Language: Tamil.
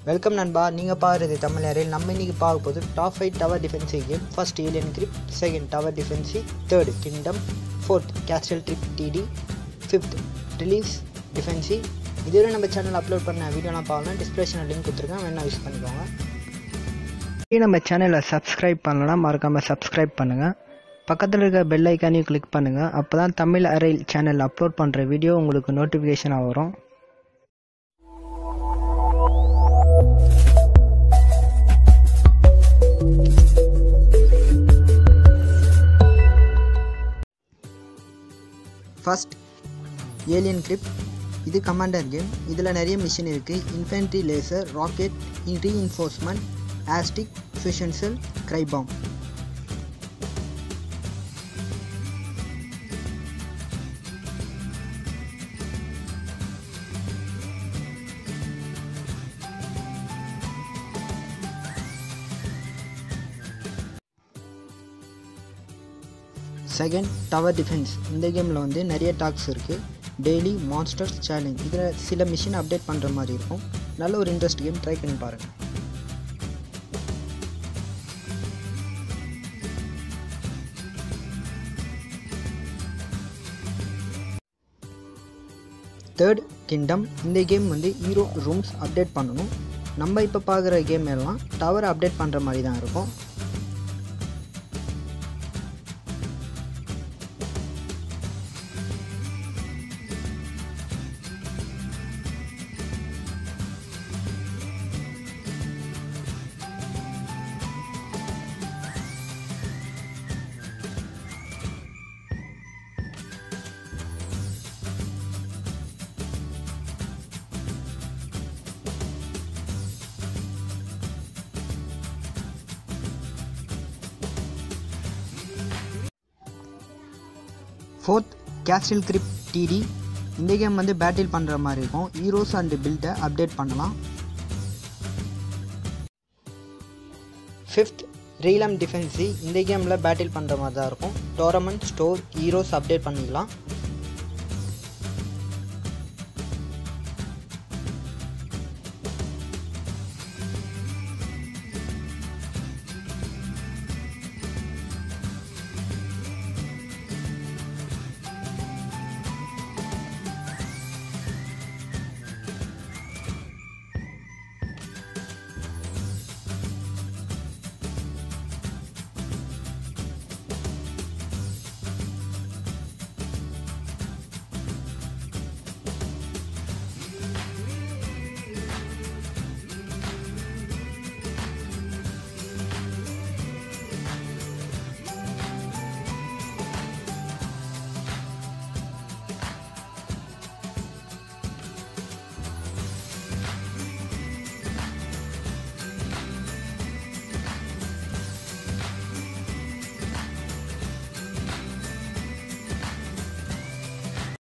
வெல்கம் நண்பா நீங்கள் பாருது தமிழ் அறையில் நம்ம இன்றைக்கி பார்க்க போது top five tower defensive game first alien creep second tower defensive third kingdom fourth castle trip TD fifth release defensive இதுவரை நம்ம சேனல் அப்லோட் பண்ண வீடியோலாம் பார்க்கலாம் டிஸ்கிரிப்ஷனில் லிங்க் கொடுத்துருக்கேன் வேணா யூஸ் பண்ணிக்கோங்க இதே நம்ம சேனலை சப்ஸ்கிரைப் பண்ணலாம் மறக்காமல் சப்ஸ்கிரைப் பண்ணுங்கள் பக்கத்தில் இருக்க பெல் ஐக்கானையும் கிளிக் பண்ணுங்கள் அப்போ தான் தமிழ் அறையில் சேனல் அப்லோட் பண்ணுற வீடியோ உங்களுக்கு நோட்டிஃபிகேஷனாக வரும் ஃபர்ஸ்ட் ஏலியன் கிரிப் இது கமாண்டர் கேம் இதில் நிறைய மிஷின் இருக்குது இன்ஃபென்ட்ரி லேசர் ராக்கெட் ரீஇன்ஃபோர்ஸ்மெண்ட் ஆஸ்டிக் ஃபிஷன்சல் கிரைபாம் செகண்ட் டவர் டிஃபென்ஸ் இந்த கேமில் வந்து நிறைய டாக்ஸ் இருக்குது டெய்லி மான்ஸ்டர்ஸ் சேலஞ்ச் இதில் சில மிஷின் அப்டேட் பண்ணுற மாதிரி இருக்கும் நல்ல ஒரு இன்ட்ரெஸ்ட் கேம் ட்ரை பண்ணி பாருங்கள் தேர்ட் கிங்டம் இந்த கேம் வந்து ஹீரோ ரூம்ஸ் அப்டேட் பண்ணணும் நம்ம இப்போ பார்க்குற கேம் எல்லாம் டவர் அப்டேட் பண்ணுற மாதிரி தான் இருக்கும் ஃபோர்த் கேஸ்டில் கிரிப் டிடி இந்த கேம் வந்து பேட்டில் பண்ணுற மாதிரி இருக்கும் ஹீரோஸ் அண்ட் பில்டை அப்டேட் பண்ணலாம் ஃபிஃப்த் ரீலம் டிஃபென்சி இந்த கேமில் பேட்டில் பண்ணுற மாதிரி தான் இருக்கும் டோர்னமெண்ட் ஸ்டோர் ஹீரோஸ் அப்டேட் பண்ணிக்கலாம்